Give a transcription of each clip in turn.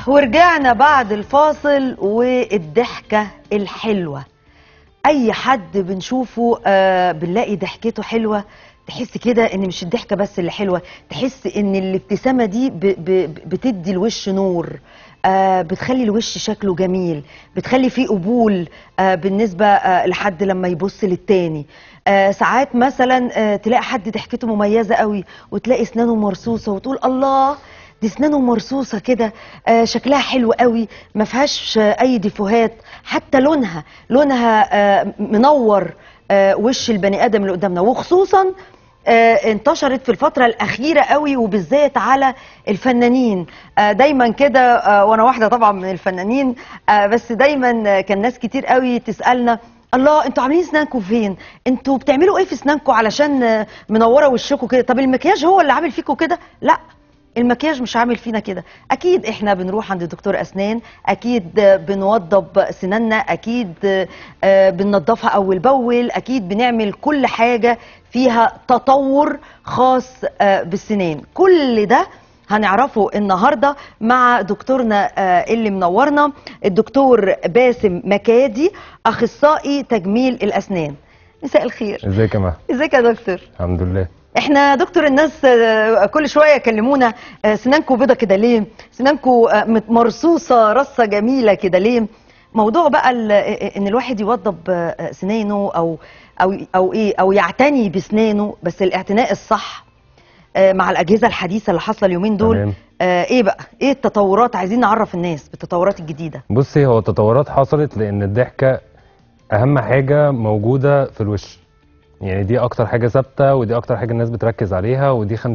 ورجعنا بعد الفاصل والضحكة الحلوة أي حد بنشوفه آه بنلاقي ضحكته حلوة تحس كده ان مش الضحكة بس اللي حلوة تحس ان الابتسامة دي ب ب بتدي الوش نور آه بتخلي الوش شكله جميل بتخلي فيه قبول آه بالنسبة آه لحد لما يبص للتاني آه ساعات مثلا آه تلاقي حد ضحكته مميزة قوي وتلاقي اسنانه مرصوصة وتقول الله دي اسنانه مرصوصه كده آه شكلها حلو قوي ما فيهاش آه اي ديفوهات حتى لونها لونها آه منور آه وش البني ادم اللي قدامنا وخصوصا آه انتشرت في الفتره الاخيره قوي وبالذات على الفنانين آه دايما كده آه وانا واحده طبعا من الفنانين آه بس دايما آه كان ناس كتير قوي تسالنا الله انتوا عاملين اسنانكم فين انتوا بتعملوا ايه في اسنانكم علشان آه منوره وشكم كده طب المكياج هو اللي عامل فيكم كده لا المكياج مش عامل فينا كده اكيد احنا بنروح عند دكتور اسنان اكيد بنوضب سناننا اكيد بننضفها اول باول اكيد بنعمل كل حاجه فيها تطور خاص بالسنان كل ده هنعرفه النهارده مع دكتورنا اللي منورنا الدكتور باسم مكادي اخصائي تجميل الاسنان مساء مرحبا ازيك يا مها ازيك يا دكتور الحمد لله احنا دكتور الناس كل شويه يكلمونا سنانكو بيضه كده ليه سنانكو مرصوصه رصه جميله كده ليه موضوع بقى ان الواحد يوضب سنانه او او او ايه او يعتني بسنانه بس الاعتناء الصح مع الاجهزه الحديثه اللي حاصله اليومين دول تمام. ايه بقى ايه التطورات عايزين نعرف الناس بالتطورات الجديده بصي هو التطورات حصلت لان الضحكه اهم حاجه موجوده في الوش يعني دي اكتر حاجه ثابته ودي اكتر حاجه الناس بتركز عليها ودي 50%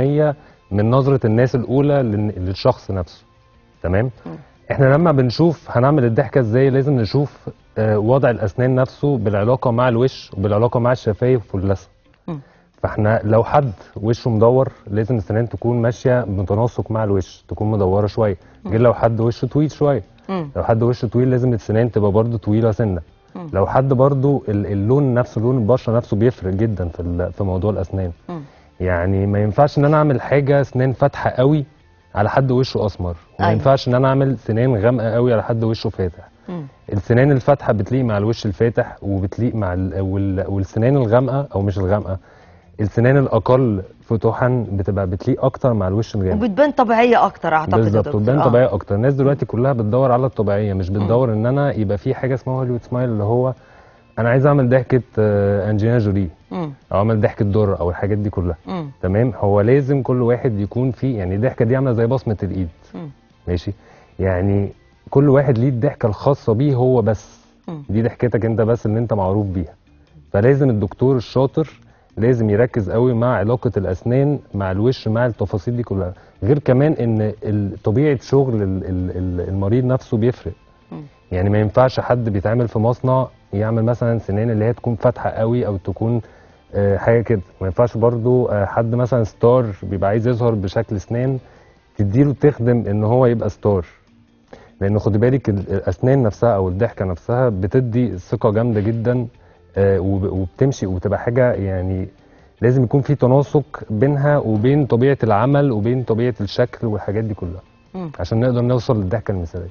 من نظره الناس الاولى لل- للشخص نفسه تمام احنا لما بنشوف هنعمل الضحكه ازاي لازم نشوف آه، وضع الاسنان نفسه بالعلاقه مع الوش وبالعلاقه مع الشفايف واللثه مم. فاحنا لو حد وشه مدور لازم السنان تكون ماشيه بتناسق مع الوش تكون مدوره شويه غير لو حد وشه طويل شويه مم. لو حد وشه طويل لازم السنان تبقى برضو طويله سنه مم. لو حد برضو ال- اللون نفسه لون البشره نفسه بيفرق جدا في ال- في موضوع الاسنان مم. يعني ما ينفعش ان انا اعمل حاجه اسنان فاتحه قوي على حد وشه اسمر وما أيوة. ينفعش ان انا اعمل سنان غامقه قوي على حد وشه فاتح مم. السنان الفاتحه بتليق مع الوش الفاتح وبتليق مع ال... وال... والسنان الغامقه او مش الغامقه السنان الاقل فتوحا بتبقى بتليق اكتر مع الوش الغامق وبتبان طبيعيه اكتر اعتقد يا بالظبط دكتور. وتبان آه. طبيعيه اكتر الناس دلوقتي كلها بتدور على الطبيعيه مش بتدور ان انا يبقى في حاجه اسمها هوليوود سمايل اللي هو انا عايز اعمل ضحكه آه، انجلينا جولي مم. او اعمل ضحكه دور او الحاجات دي كلها مم. تمام هو لازم كل واحد يكون فيه يعني الضحكه دي عامله زي بصمه الايد مم. ماشي يعني كل واحد ليه الضحكه الخاصه بيه هو بس مم. دي ضحكتك انت بس اللي انت معروف بيها فلازم الدكتور الشاطر لازم يركز قوي مع علاقه الاسنان مع الوش مع التفاصيل دي كلها غير كمان ان ال- طبيعه شغل ال- ال- ال- المريض نفسه بيفرق مم. يعني ما ينفعش حد بيتعمل في مصنع يعمل مثلا سنان اللي هي تكون فاتحه قوي او تكون آه، حاجه كده ما ينفعش برضو آه، حد مثلا ستار بيبقى عايز يظهر بشكل اسنان تديله تخدم ان هو يبقى ستار لان خدي بالك ال- الاسنان نفسها او الضحكه نفسها بتدي ثقه جامده جدا آه، وب- وبتمشي وبتبقى حاجه يعني لازم يكون في تناسق بينها وبين طبيعه العمل وبين طبيعه الشكل والحاجات دي كلها مم. عشان نقدر نوصل للضحكه المثاليه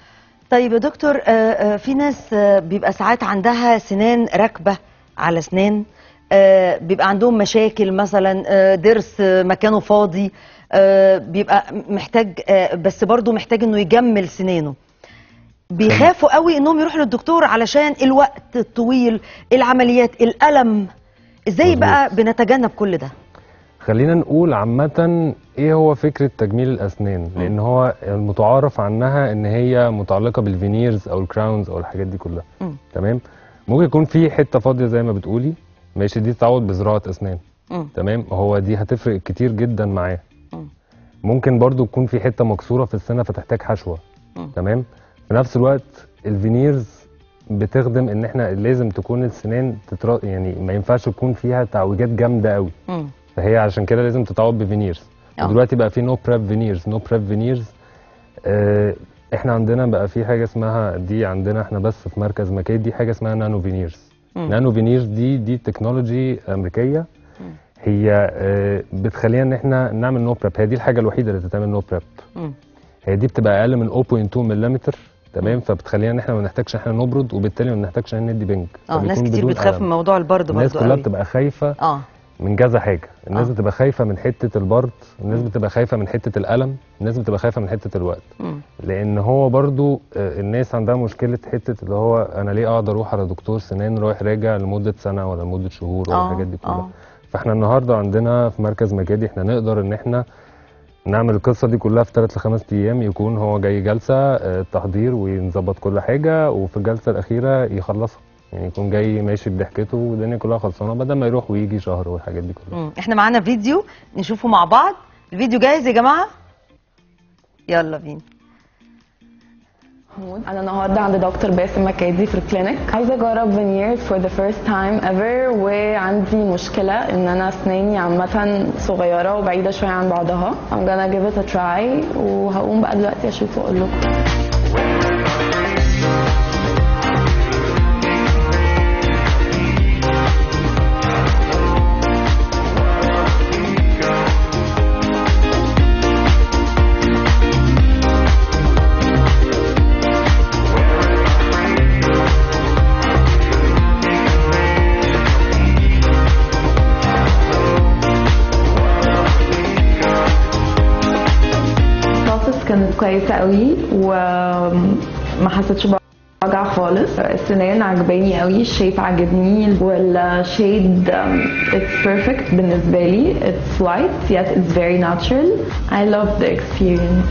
طيب يا دكتور آه، آه، في ناس آه، بيبقى ساعات عندها سنان راكبه على سنان آه، بيبقى عندهم مشاكل مثلا آه، ضرس آه، مكانه فاضي آه، بيبقى محتاج آه، بس برضه محتاج انه يجمل سنانه بيخافوا قوي انهم يروحوا للدكتور علشان الوقت الطويل العمليات الالم ازاي مظبوط. بقى بنتجنب كل ده خلينا نقول عامة ايه هو فكرة تجميل الأسنان لأن هو المتعارف عنها إن هي متعلقة بالفينيرز أو الكراونز أو الحاجات دي كلها مم. تمام ممكن يكون في حتة فاضية زي ما بتقولي ماشي دي تعوض بزراعة أسنان مم. تمام هو دي هتفرق كتير جدا معاه مم. ممكن برضو تكون في حتة مكسورة في السنة فتحتاج حشوة مم. تمام في نفس الوقت الفينيرز بتخدم ان احنا لازم تكون السنان تترا يعني ما ينفعش يكون فيها تعويجات جامده قوي مم. فهي عشان كده لازم تتعوض بفينيرز آه. ودلوقتي بقى في نو بريب فينيرز نو بريب فينيرز احنا عندنا بقى في حاجه اسمها دي عندنا احنا بس في مركز مكاي دي حاجه اسمها نانو فينيرز مم. نانو فينيرز دي دي تكنولوجي امريكيه هي آه، بتخلينا ان احنا نعمل نو بريب هي دي الحاجه الوحيده اللي تتعمل نو بريب مم. هي دي بتبقى اقل من 0.2 ملم تمام فبتخلينا ان احنا ما نحتاجش احنا نبرد وبالتالي ما نحتاجش ان ندي بنج اه ناس فبيكون كتير بدون بتخاف ألم. من موضوع البرد الناس برضه كلها قوي بتبقى خايفه اه من كذا حاجه الناس آه. بتبقى خايفه من حته البرد الناس بتبقى خايفه من حته الالم الناس بتبقى خايفه من حته الوقت مم. لان هو برضو آه، الناس عندها مشكله حته اللي هو انا ليه اقعد اروح على دكتور سنان رايح راجع لمده سنه ولا لمده شهور ولا آه، الحاجات دي كلها آه. فاحنا النهارده عندنا في مركز مجادي احنا نقدر ان احنا نعمل القصه دي كلها في 3 ل 5 ايام يكون هو جاي جلسه آه، تحضير ونظبط كل حاجه وفي الجلسه الاخيره يخلصها يعني يكون جاي ماشي بضحكته والدنيا كلها خلصانه بدل ما يروح ويجي شهر والحاجات دي كلها مم. احنا معانا فيديو نشوفه مع بعض الفيديو جاهز يا جماعه يلا بينا محمود انا النهارده عند دكتور باسم مكادي في الكلينيك عايزه اجرب فينير for the first time ever وعندي مشكله ان انا اسناني عامه صغيره وبعيده شويه عن بعضها I'm gonna give it a try وهقوم بقى دلوقتي اشوف واقول لكم البروسس كانت كويسه قوي وما حسيتش بوجع خالص السنان عجباني قوي الشيب عجبني والشيد it's perfect بالنسبه لي it's light yet it's very natural I love the experience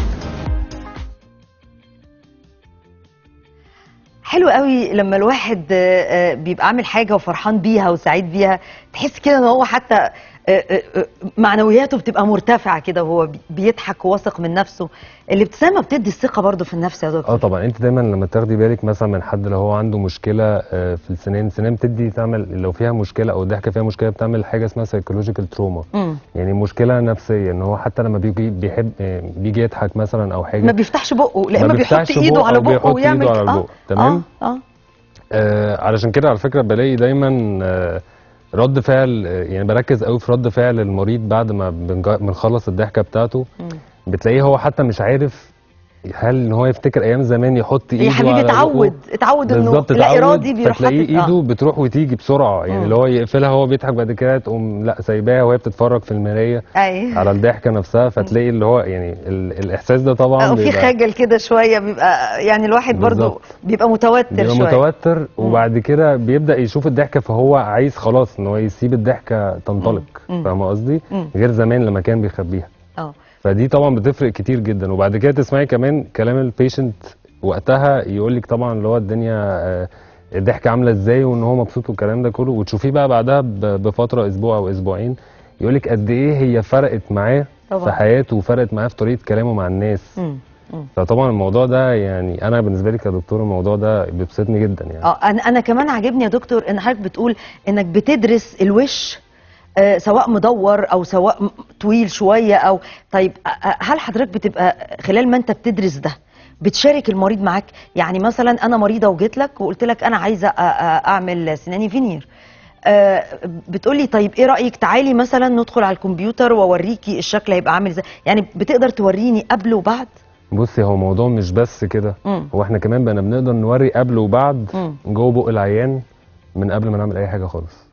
حلو قوي لما الواحد آه، آه، بيبقى عامل حاجه وفرحان بيها وسعيد بيها تحس كده ان هو حتى آه، آه، آه، معنوياته بتبقى مرتفعه كده وهو بي- بيضحك وواثق من نفسه الابتسامه بتدي الثقه برضه في النفس يا دكتور اه طبعا انت دايما لما تاخدي بالك مثلا من حد لو هو عنده مشكله آه، في السنان السنان بتدي تعمل لو فيها مشكله او الضحكه فيها مشكله بتعمل حاجه اسمها سايكولوجيكال تروما مم. يعني مشكله نفسيه ان هو حتى لما بيجي بيحب آه، بيجي يضحك مثلا او حاجه ما بيفتحش بقه لا ما اما بيحط بيفتحش ايده بقه على أو بقه بيحط ويعمل إيده على اه البق، تمام؟ اه, آه. آه علشان كده على فكره بلاقي دايما آه رد فعل آه، يعني بركز قوي في رد فعل المريض بعد ما بنج- بنخلص الضحكه بتاعته مم. بتلاقيه هو حتى مش عارف هل ان هو يفتكر ايام زمان يحط ايده يا حبيبي على بقه. اتعود اتعود انه بالظبط لا اتعود، ارادي بيروح فتلاقيه حاطط- آه. ايده بتروح وتيجي بسرعه يعني مم. اللي هو يقفلها وهو بيضحك بعد كده تقوم لا سايباها وهي بتتفرج في المرايه ايوه على الضحكه نفسها فتلاقي اللي هو يعني ال الاحساس ده طبعا آه، وفي بيبقى- خجل كده شويه بيبقى يعني الواحد برضه بالظبط. بيبقى متوتر بيبقى شويه متوتر وبعد كده بيبدا يشوف الضحكه فهو عايز خلاص ان هو يسيب الضحكه تنطلق مم. فاهم قصدي مم. غير زمان لما كان بيخبيها اه فدي طبعا بتفرق كتير جدا وبعد كده تسمعي كمان كلام البيشنت وقتها يقول لك طبعا اللي هو الدنيا آه، الضحكه عامله ازاي وان هو مبسوط والكلام ده كله وتشوفيه بقى بعدها ب- بفتره اسبوع او اسبوعين يقول لك قد ايه هي فرقت معاه طبعا. في حياته وفرقت معاه في طريقه كلامه مع الناس مم. مم. فطبعا الموضوع ده يعني انا بالنسبه لي كدكتور الموضوع ده بيبسطني جدا يعني اه انا انا كمان عاجبني يا دكتور ان حضرتك بتقول انك بتدرس الوش آه سواء مدور او سواء م- طويل شويه او طيب آه، آه، هل حضرتك بتبقى خلال ما انت بتدرس ده بتشارك المريض معاك يعني مثلا انا مريضه وجيت لك وقلت لك انا عايزه أ- أ- اعمل سناني فينير آه بتقولي طيب ايه رايك تعالي مثلا ندخل على الكمبيوتر واوريكي الشكل هيبقى عامل ازاي يعني بتقدر توريني قبل وبعد بصي هو موضوع مش بس كده مم. هو احنا كمان بقينا بنقدر نوري قبل وبعد مم. جوه بق العيان من قبل ما نعمل اي حاجه خالص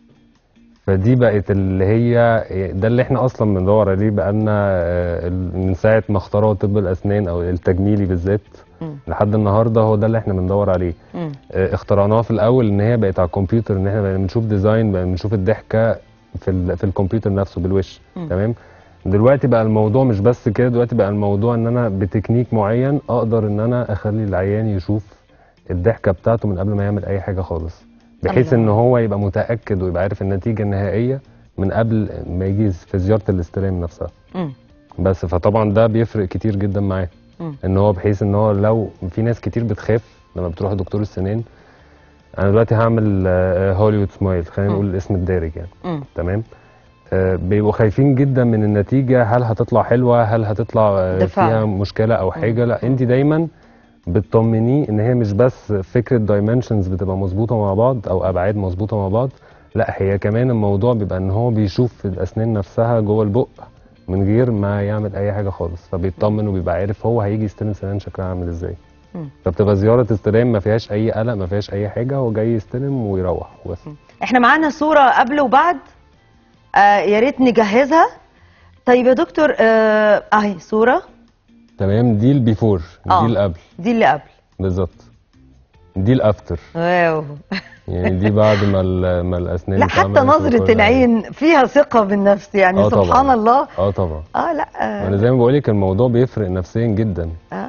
فدي بقت اللي هي ده اللي احنا اصلا بندور عليه بقالنا آه، من ساعه ما اخترعوا طب الاسنان او التجميلي بالذات مم. لحد النهارده هو ده اللي احنا بندور عليه مم. آه، اخترعناها في الاول ان هي بقت على الكمبيوتر ان احنا بقينا بنشوف ديزاين بقينا بنشوف الضحكه في ال- في الكمبيوتر نفسه بالوش مم. تمام دلوقتي بقى الموضوع مش بس كده دلوقتي بقى الموضوع ان انا بتكنيك معين اقدر ان انا اخلي العيان يشوف الضحكه بتاعته من قبل ما يعمل اي حاجه خالص بحيث الله. ان هو يبقى متاكد ويبقى عارف النتيجه النهائيه من قبل ما يجي في زياره الاستلام نفسها مم. بس فطبعا ده بيفرق كتير جدا معاه مم. ان هو بحيث ان هو لو في ناس كتير بتخاف لما بتروح دكتور السنان انا دلوقتي هعمل آه، هوليوود سمايل خلينا مم. نقول الاسم الدارج يعني مم. تمام آه، بيبقوا خايفين جدا من النتيجه هل هتطلع حلوه هل هتطلع آه، ده فعلا. فيها مشكله او حاجه لا انت دايما بتطمنيه ان هي مش بس فكره دايمنشنز بتبقى مظبوطه مع بعض او ابعاد مظبوطه مع بعض لا هي كمان الموضوع بيبقى ان هو بيشوف الاسنان نفسها جوه البق من غير ما يعمل اي حاجه خالص فبيطمن وبيبقى عارف هو هيجي يستلم سنان شكلها عامل ازاي مم. فبتبقى زياره استلام ما فيهاش اي قلق ما فيهاش اي حاجه هو جاي يستلم ويروح بس احنا معانا صورة قبل وبعد آه يا ريت نجهزها طيب يا دكتور آه اهي صورة تمام دي البيفور آه. دي القبل دي اللي قبل بالظبط دي الافتر واو يعني دي بعد ما ال- ما الاسنان لا حتى اتعملت نظرة وكل حاجة. العين فيها ثقة بالنفس يعني آه طبعاً. سبحان الله اه طبعا اه لا انا زي ما بقول لك الموضوع بيفرق نفسيا جدا آه.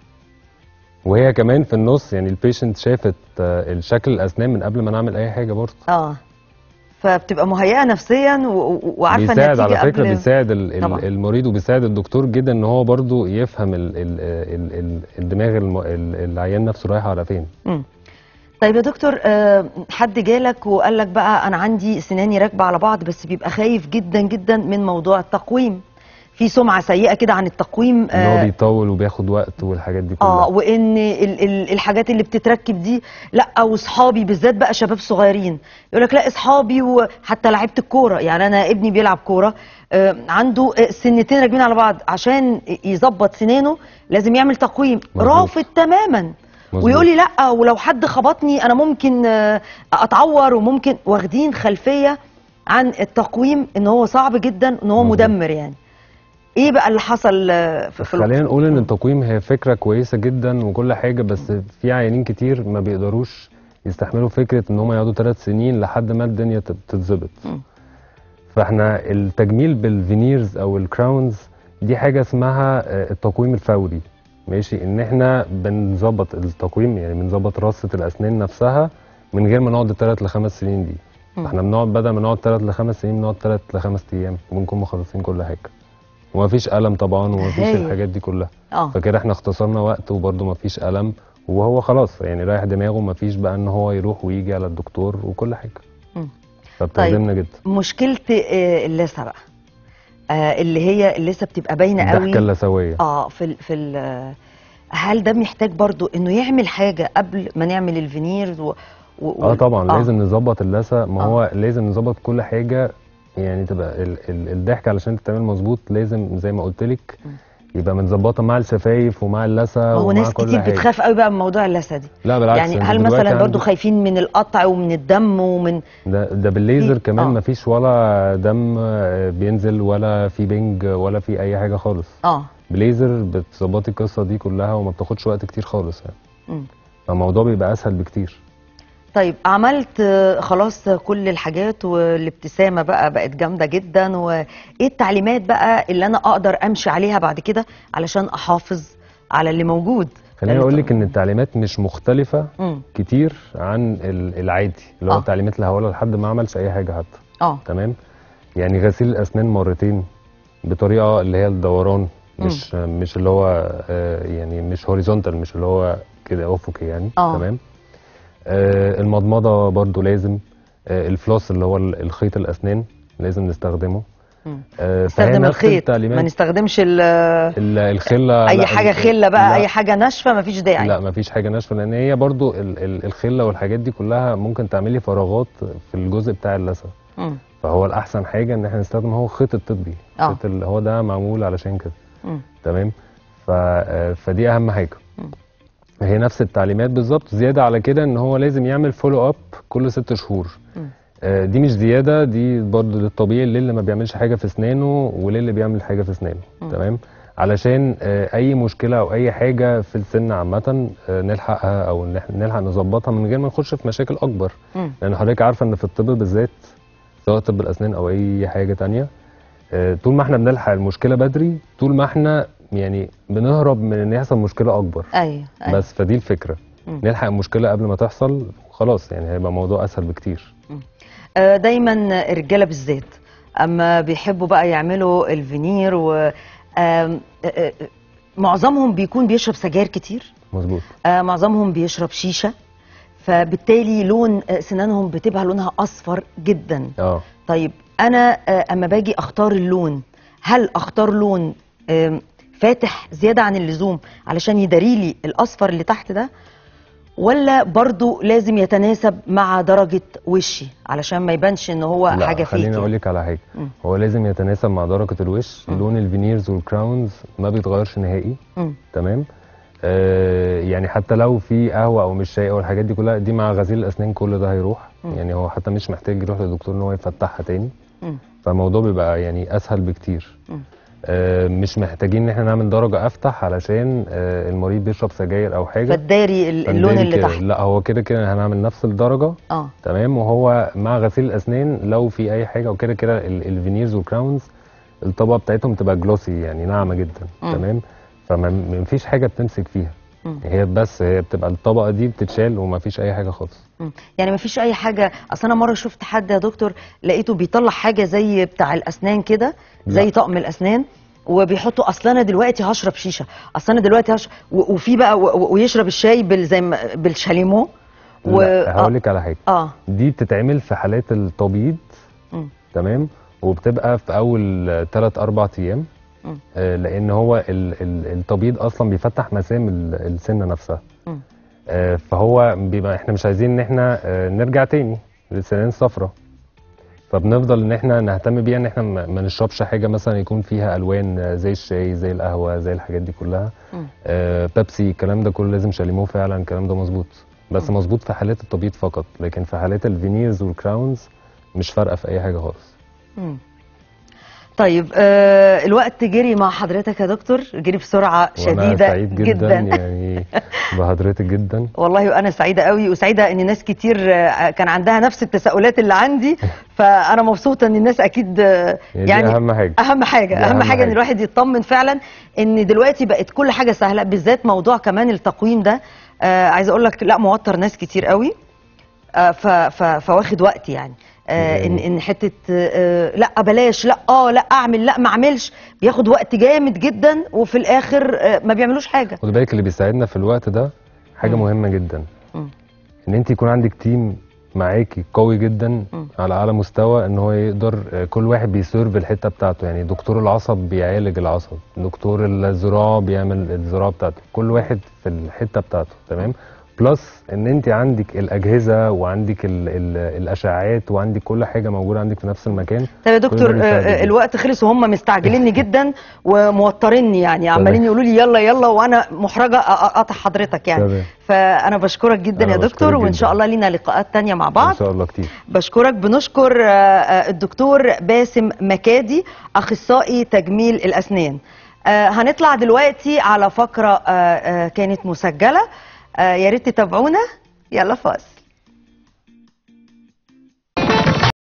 وهي كمان في النص يعني البيشنت شافت آه، الشكل الاسنان من قبل ما نعمل اي حاجه برضه اه فبتبقى مهيئة نفسيا و- و- وعارفة بيساعد النتيجة على فكره قبل بيساعد ال- طبعاً. ال- المريض وبيساعد الدكتور جدا ان هو برضه يفهم ال ال ال ال الدماغ الم- ال- العيان نفسه رايح على فين مم. طيب يا دكتور آه، حد جالك وقال لك بقى انا عندي سناني راكبه على بعض بس بيبقى خايف جدا جدا من موضوع التقويم في سمعه سيئه كده عن التقويم ان هو اه, بيطول وبياخد وقت والحاجات دي كلها آه وان ال ال الحاجات اللي بتتركب دي لا واصحابي بالذات بقى شباب صغيرين يقول لك لا اصحابي وحتى لعيبه الكوره يعني انا ابني بيلعب كوره آه عنده آه، سنتين راكبين على بعض عشان يظبط سنانه لازم يعمل تقويم مظبوط. رافض تماما مظبوط. ويقول لي لا ولو حد خبطني انا ممكن آه، اتعور وممكن واخدين خلفيه عن التقويم ان هو صعب جدا ان هو مظبوط. مدمر يعني ايه بقى اللي حصل آه، في بس في خلينا الوقت؟ نقول ان التقويم هي فكره كويسه جدا وكل حاجه بس في عيانين كتير ما بيقدروش يستحملوا فكره ان هم يقعدوا ثلاث سنين لحد ما الدنيا تت- تتظبط مم. فاحنا التجميل بالفينيرز او الكراونز دي حاجه اسمها آه، التقويم الفوري ماشي ان احنا بنظبط التقويم يعني بنظبط رصه الاسنان نفسها من غير ما نقعد الثلاث لخمس سنين دي مم. احنا بنقعد بدل ما نقعد ثلاث لخمس سنين بنقعد ثلاث لخمس ايام ونكون مخلصين كل حاجه ومفيش الم طبعا ومفيش هايل. الحاجات دي كلها اه فكده احنا اختصرنا وقت وبرده مفيش الم وهو خلاص يعني رايح دماغه مفيش بقى ان هو يروح ويجي على الدكتور وكل حاجه مم. فبتخدمنا جدا مشكله آه، اللثه بقى آه، اللي هي اللثه بتبقى باينه الضحكه قوي اللثويه اه في ال في ال آه، هل ده محتاج برضو انه يعمل حاجه قبل ما نعمل الفينير و... و... اه طبعا آه. لازم نظبط اللثه ما آه. هو لازم نظبط كل حاجه يعني تبقى ال ال الضحك علشان تتعمل مظبوط لازم زي ما قلت لك يبقى متظبطه مع الشفايف ومع اللثه ما هو ومع ناس كل كتير حاجه بتخاف قوي بقى من موضوع اللثه دي لا بالعكس يعني انت هل دلوقتي مثلا برضو عندك- خايفين من القطع ومن الدم ومن ده ده بالليزر في- كمان آه. مفيش ولا دم آه، بينزل ولا في بنج ولا في اي حاجه خالص اه بليزر بتظبطي القصه دي كلها وما بتاخدش وقت كتير خالص يعني مم. فالموضوع بيبقى اسهل بكتير طيب عملت آه، خلاص كل الحاجات والابتسامه بقى بقت جامده جدا وايه التعليمات بقى اللي انا اقدر امشي عليها بعد كده علشان احافظ على اللي موجود خليني اقول لك ان التعليمات مش مختلفه امم كتير عن ال- العادي اللي هو آه. التعليمات اللي هقولها لحد ما عملش اي حاجه حتى اه تمام يعني غسيل الاسنان مرتين بطريقه اللي هي الدوران مش مش اللي هو آه، يعني مش هوريزونتال مش اللي هو كده افقي يعني آه. تمام آه، المضمضه برضو لازم آه، الفلوس اللي هو ال- الخيط الاسنان لازم نستخدمه مم. آه، فهي نستخدم نفس الخيط ما التعليمات نستخدمش ال- ال- الخله اي لا، حاجه ال- خله بقى لا، اي حاجه ناشفه مفيش داعي لا مفيش حاجه ناشفه لان هي برضو ال- ال- الخله والحاجات دي كلها ممكن تعملي فراغات في الجزء بتاع اللثه مم. فهو الاحسن حاجه ان احنا نستخدم هو الخيط الطبي آه. الخيط اللي هو ده معمول علشان كده مم. تمام ف... آه، فدي اهم حاجه مم. هي نفس التعليمات بالظبط زياده على كده ان هو لازم يعمل فولو اب كل ست شهور مم. آه، دي مش زياده دي برضو للطبيعي للي ما بيعملش حاجه في اسنانه وللي بيعمل حاجه في اسنانه مم. تمام علشان آه، اي مشكله او اي حاجه في السن عامه آه، نلحقها او إن إحنا نلحق نظبطها من غير ما نخش في مشاكل اكبر مم. لان حضرتك عارفه ان في الطب بالذات سواء طب الاسنان او اي حاجه تانية آه، طول ما احنا بنلحق المشكله بدري طول ما احنا يعني بنهرب من ان يحصل مشكله اكبر ايوه ايوه بس فدي الفكره مم. نلحق المشكله قبل ما تحصل خلاص يعني هيبقى الموضوع اسهل بكتير آه، دايما الرجاله بالذات اما بيحبوا بقى يعملوا الفينير و آم، آه، آه، معظمهم بيكون بيشرب سجاير كتير مظبوط آه، معظمهم بيشرب شيشه فبالتالي لون آه، سنانهم بتبقى لونها اصفر جدا اه طيب انا آه، اما باجي اختار اللون هل اختار لون آم، فاتح زياده عن اللزوم علشان يداري لي الاصفر اللي تحت ده ولا برضو لازم يتناسب مع درجة وشي علشان ما يبانش ان هو لا حاجة فيك خليني اقول لك على حاجه مم. هو لازم يتناسب مع درجه الوش لون الفينيرز والكراونز ما بيتغيرش نهائي مم. تمام آه يعني حتى لو في قهوه او مش شاي او الحاجات دي كلها دي مع غسيل الاسنان كل ده هيروح مم. يعني هو حتى مش محتاج يروح للدكتور ان هو يفتحها تاني مم. فالموضوع بيبقى يعني اسهل بكتير مم. آه مش محتاجين ان احنا نعمل درجه افتح علشان آه المريض بيشرب سجاير او حاجه فتداري ال- اللون فنداري اللي كده. تحت لا هو كده كده هنعمل نفس الدرجه اه تمام وهو مع غسيل الاسنان لو في اي حاجه وكده كده ال- الفينيرز والكراونز الطبقه بتاعتهم تبقى جلوسي يعني ناعمه جدا مم. تمام فما ما فيش حاجه بتمسك فيها مم. هي بس هي بتبقى الطبقه دي بتتشال وما فيش اي حاجه خالص مم. يعني ما فيش اي حاجه اصل انا مره شفت حد يا دكتور لقيته بيطلع حاجه زي بتاع الاسنان كده زي لا. طقم الاسنان وبيحطوا اصل انا دلوقتي هشرب شيشه اصل انا دلوقتي هشرب و- وفي بقى و- و- ويشرب الشاي بال زي ما بالشاليمو و... لا هقول لك على حاجه اه دي بتتعمل في حالات التبييض مم. تمام وبتبقى في اول 3 4 ايام مم. آه، لان هو ال- ال- التبييض اصلا بيفتح مسام ال- السنه نفسها مم. آه، فهو بيبقى احنا مش عايزين ان احنا آه، نرجع تاني للسنان الصفراء فبنفضل ان احنا نهتم بيها ان احنا ما ما نشربش حاجه مثلا يكون فيها الوان آه، زي الشاي زي القهوه زي الحاجات دي كلها مم. آه، بيبسي الكلام ده كله لازم شاليمو فعلا الكلام ده مظبوط بس مظبوط في حالات التبييض فقط لكن في حالات الفينيرز والكراونز مش فارقه في اي حاجه خالص مم. طيب آه الوقت جري مع حضرتك يا دكتور جري بسرعه وانا شديده سعيد جدا, يعني بحضرتك جدا والله وانا سعيده قوي وسعيده ان ناس كتير آه، كان عندها نفس التساؤلات اللي عندي فانا مبسوطه ان الناس اكيد آه، يعني دي يعني اهم حاجه اهم حاجه دي اهم أهم حاجه ان حاجة. الواحد يطمن فعلا ان دلوقتي بقت كل حاجه سهله بالذات موضوع كمان التقويم ده آه عايزه اقول لك لا موتر ناس كتير قوي آه ف ف فواخد وقت يعني آه ان ان حته آه لا بلاش لا اه لا اعمل لا ما اعملش بياخد وقت جامد جدا وفي الاخر آه ما بيعملوش حاجه خد بالك اللي بيساعدنا في الوقت ده حاجه مم. مهمه جدا مم. ان انت يكون عندك تيم معاكي قوي جدا مم. على اعلى مستوى ان هو يقدر آه، كل واحد بيسيرف الحته بتاعته يعني دكتور العصب بيعالج العصب دكتور الزراعه بيعمل الزراعه بتاعته كل واحد في الحته بتاعته تمام بلس ان انت عندك الاجهزه وعندك ال ال الاشعاعات وعندك كل حاجه موجوده عندك في نفس المكان طيب يا كل دكتور ده بيساعد آه، جداً. الوقت خلص وهم مستعجليني جدا وموتريني يعني عمالين تمام. يقولوا لي يلا يلا وانا محرجه أ- أ- اقطع حضرتك يعني تمام. فانا بشكرك جدا أنا يا دكتور بشكرك وان شاء جداً. الله لينا لقاءات تانية مع بعض ان شاء الله كتير بشكرك بنشكر آه، آه، الدكتور باسم مكادي اخصائي تجميل الاسنان آه، هنطلع دلوقتي على فقره آه، آه، كانت مسجله آه، يا ريت تتابعونا يلا فاصل